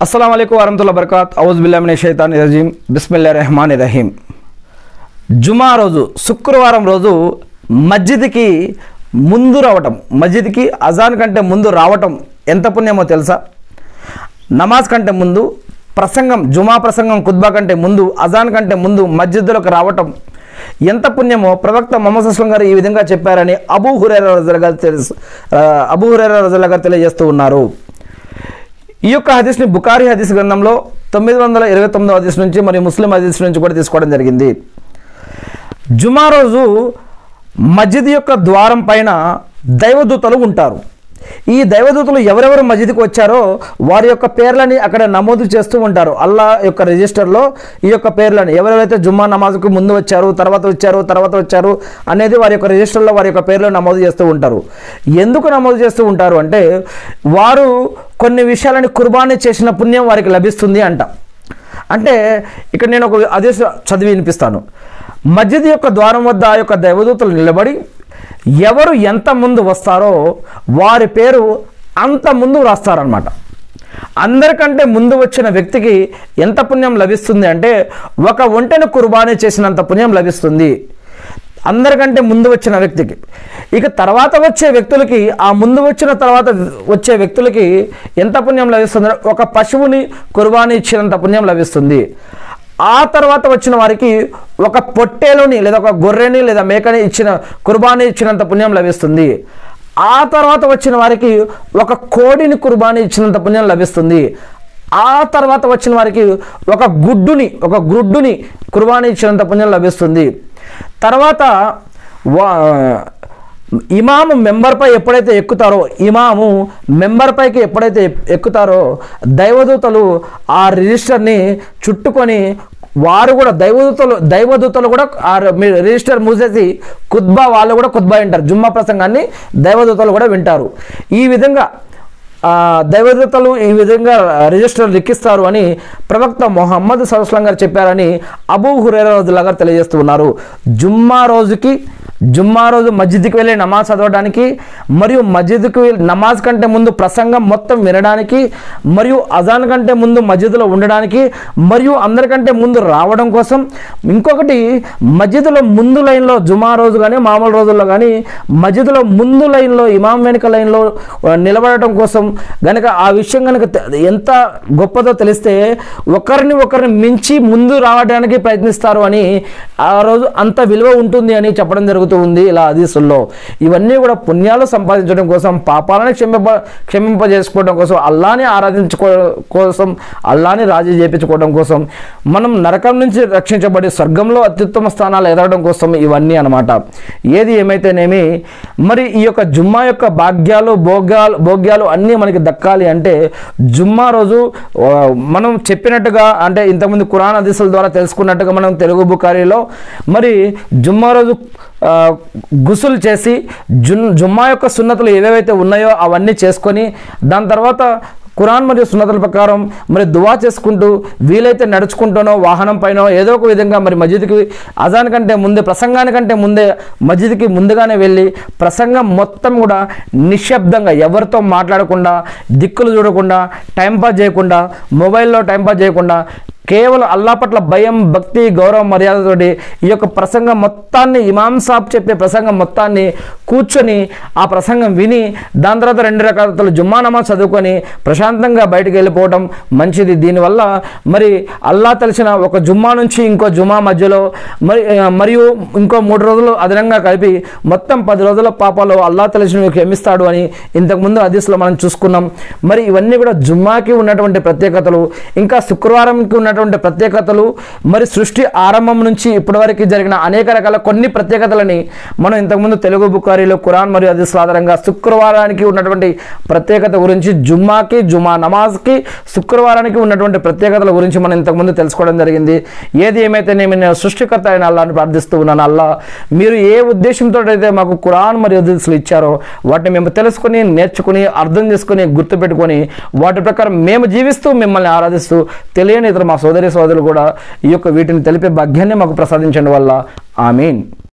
అస్సలం అయికు వరహతుల్లా బర్కాత్ ఔజ్ బిల్లామిని షైతాన్ రజీం బిస్మిల్లా రెహమాన్ రహీం జుమా రోజు శుక్రవారం రోజు మస్జిద్కి ముందు రావటం మస్జిద్కి అజాన్ కంటే ముందు రావటం ఎంత పుణ్యమో తెలుసా నమాజ్ కంటే ముందు ప్రసంగం జుమా ప్రసంగం కుద్బా కంటే ముందు అజాన్ కంటే ముందు మస్జిద్లోకి రావటం ఎంత పుణ్యమో ప్రవక్త మొహమ్మద్ అస్లం గారు ఈ విధంగా చెప్పారని అబూ హురేరా రజల్ గారు తెలుసు ఆ, అబూ హురేరా రజల్ గారు తెలియజేస్తూ ఉన్నారు ఈ యొక్క హదీస్ని బుకారి హదీస్ గ్రంథంలో తొమ్మిది వందల ఇరవై తొమ్మిదో హదీస్ నుంచి మరియు ముస్లిం హదీస్ నుంచి కూడా తీసుకోవడం జరిగింది జుమా రోజు మస్జిద్ యొక్క ద్వారం పైన దైవదూతలు ఉంటారు ఈ దైవదూతలు ఎవరెవరు మస్జిద్కి వచ్చారో వారి యొక్క పేర్లని అక్కడ నమోదు చేస్తూ ఉంటారు అల్లా యొక్క రిజిస్టర్లో ఈ యొక్క పేర్లని ఎవరెవరైతే జుమ్మా నమాజ్కు ముందు వచ్చారు తర్వాత వచ్చారు తర్వాత వచ్చారు అనేది వారి యొక్క రిజిస్టర్లో వారి యొక్క పేర్లు నమోదు చేస్తూ ఉంటారు ఎందుకు నమోదు చేస్తూ ఉంటారు అంటే వారు కొన్ని విషయాలని కుర్బానీ చేసిన పుణ్యం వారికి లభిస్తుంది అంట అంటే ఇక్కడ నేను ఒక అదే చదివి వినిపిస్తాను మస్జిద్ యొక్క ద్వారం వద్ద ఆ యొక్క దైవదూతలు నిలబడి ఎవరు ఎంత ముందు వస్తారో వారి పేరు అంత ముందు రాస్తారనమాట అందరికంటే ముందు వచ్చిన వ్యక్తికి ఎంత పుణ్యం లభిస్తుంది అంటే ఒక ఒంటెను కుర్బానీ చేసినంత పుణ్యం లభిస్తుంది అందరికంటే ముందు వచ్చిన వ్యక్తికి ఇక తర్వాత వచ్చే వ్యక్తులకి ఆ ముందు వచ్చిన తర్వాత వచ్చే వ్యక్తులకి ఎంత పుణ్యం లభిస్తుంది ఒక పశువుని కుర్బానీ ఇచ్చినంత పుణ్యం లభిస్తుంది ఆ తర్వాత వచ్చిన వారికి ఒక పొట్టేలుని లేదా ఒక గొర్రెని లేదా మేకని ఇచ్చిన కుర్బానీ ఇచ్చినంత పుణ్యం లభిస్తుంది ఆ తర్వాత వచ్చిన వారికి ఒక కోడిని కుర్బానీ ఇచ్చినంత పుణ్యం లభిస్తుంది ఆ తర్వాత వచ్చిన వారికి ఒక గుడ్డుని ఒక గుడ్డుని కుర్బానీ ఇచ్చినంత పుణ్యం లభిస్తుంది తర్వాత వా ఇమాము మెంబర్పై ఎప్పుడైతే ఎక్కుతారో ఇమాము మెంబర్పైకి ఎప్పుడైతే ఎక్కుతారో దైవదూతలు ఆ రిజిస్టర్ని చుట్టుకొని వారు కూడా దైవదూతలు దైవదూతలు కూడా ఆ మీ రిజిస్టర్ మూసేసి కుద్బా వాళ్ళు కూడా కుద్బా వింటారు జుమ్మా ప్రసంగాన్ని దైవదూతలు కూడా వింటారు ఈ విధంగా ఆ, దైవదూతలు ఈ విధంగా రిజిస్టర్ లిఖిస్తారు అని ప్రవక్త మొహమ్మద్ సల్స్లం గారు చెప్పారని అబూ హురేరా రోజులా గారు తెలియజేస్తూ ఉన్నారు జుమ్మా రోజుకి జుమ్మా రోజు మస్జిద్కి వెళ్ళి నమాజ్ చదవడానికి మరియు మస్జిద్కి వెళ్ళి నమాజ్ కంటే ముందు ప్రసంగం మొత్తం వినడానికి మరియు అజాన్ కంటే ముందు మస్జిద్లో ఉండడానికి మరియు అందరికంటే ముందు రావడం కోసం ఇంకొకటి మస్జిద్లో ముందు లైన్లో జుమా రోజు కానీ మామూలు రోజుల్లో కానీ మస్జిద్లో ముందు లైన్లో ఇమాం వెనుక లైన్లో ఆ, నిలబడటం కోసం గనక ఆ విషయం కనుక ఎంత గొప్పదో తెలిస్తే ఒకరిని ఒకరిని మించి ముందు రావడానికి ప్రయత్నిస్తారు అని ఆ రోజు అంత విలువ ఉంటుంది అని చెప్పడం జరుగుతూ ఉంది ఇలా హదీసుల్లో ఇవన్నీ కూడా పుణ్యాలు సంపాదించడం కోసం పాపాలను క్షమింప క్షమింపజేసుకోవడం కోసం అల్లాని ఆరాధించుకో కోసం అల్లాని రాజీ చేయించుకోవడం కోసం మనం నరకం నుంచి రక్షించబడి స్వర్గంలో అత్యుత్తమ స్థానాలు ఎదగడం కోసం ఇవన్నీ అన్నమాట ఏది ఏమైతేనేమి మరి ఈ యొక్క జుమ్మా యొక్క భాగ్యాలు భోగ్యాలు భోగ్యాలు అన్నీ మనకి దక్కాలి అంటే జుమ్మా రోజు ఆ, మనం చెప్పినట్టుగా అంటే ఇంతకుముందు కురాన్ హదీసుల ద్వారా తెలుసుకున్నట్టుగా మనం తెలుగు బుకారీలో మరి జుమ్మా రోజు ఆ, గుసులు చేసి జున్ జుమ్మా యొక్క సున్నతులు ఏవేవైతే ఉన్నాయో అవన్నీ చేసుకొని దాని తర్వాత ఖురాన్ మరియు సున్నతుల ప్రకారం మరి దువా చేసుకుంటూ వీలైతే నడుచుకుంటూనో వాహనం పైన ఏదో ఒక విధంగా మరి మస్జిద్కి అజాన్ కంటే ముందే ప్రసంగానికంటే ముందే మస్జిద్కి ముందుగానే వెళ్ళి ప్రసంగం మొత్తం కూడా నిశ్శబ్దంగా ఎవరితో మాట్లాడకుండా దిక్కులు చూడకుండా టైంపాస్ చేయకుండా మొబైల్లో టైంపాస్ చేయకుండా కేవలం అల్లా పట్ల భయం భక్తి గౌరవ మర్యాదతోటి ఈ యొక్క ప్రసంగం మొత్తాన్ని ఇమాం సాబ్ చెప్పే ప్రసంగం మొత్తాన్ని కూర్చొని ఆ ప్రసంగం విని దాని తర్వాత రెండు రకాల జుమ్మా నమాజ్ చదువుకొని ప్రశాంతంగా బయటికి వెళ్ళిపోవడం మంచిది దీనివల్ల మరి అల్లా తెలిసిన ఒక జుమ్మా నుంచి ఇంకో జుమ్మా మధ్యలో మరి ఆ, మరియు ఇంకో మూడు రోజులు అదనంగా కలిపి మొత్తం పది రోజుల పాపాలు అల్లా తెలిసిన క్షమిస్తాడు అని ఇంతకుముందు హదీస్లో మనం చూసుకున్నాం మరి ఇవన్నీ కూడా జుమ్మాకి ఉన్నటువంటి ప్రత్యేకతలు ఇంకా శుక్రవారంకి ఉన్నటువంటి ప్రత్యేకతలు మరి సృష్టి ఆరంభం నుంచి ఇప్పటివరకు జరిగిన అనేక రకాల కొన్ని ప్రత్యేకతలని మనం ఇంతకుముందు తెలుగు బుకారీలో ఖురాన్ మరియు హదీస్ ఆధారంగా శుక్రవారానికి ఉన్నటువంటి ప్రత్యేకత గురించి జుమ్మాకి జుమా నమాజ్కి శుక్రవారానికి ఉన్నటువంటి ప్రత్యేకతల గురించి మనం ఇంతకుముందు తెలుసుకోవడం జరిగింది ఏది ఏమైతే నేను సృష్టికర్త అయిన అల్లాని ప్రార్థిస్తూ ఉన్నాను అల్లా మీరు ఏ ఉద్దేశంతో అయితే మాకు ఖురాన్ మరియు హదీస్లు ఇచ్చారో వాటిని మేము తెలుసుకొని నేర్చుకుని అర్థం చేసుకుని గుర్తుపెట్టుకొని వాటి ప్రకారం మేము జీవిస్తూ మిమ్మల్ని ఆరాధిస్తూ తెలియని ఇతర మా సోదరి సోదరులు కూడా ఈ యొక్క వీటిని తెలిపే భాగ్యాన్ని మాకు ప్రసాదించండి వల్ల ఆమీన్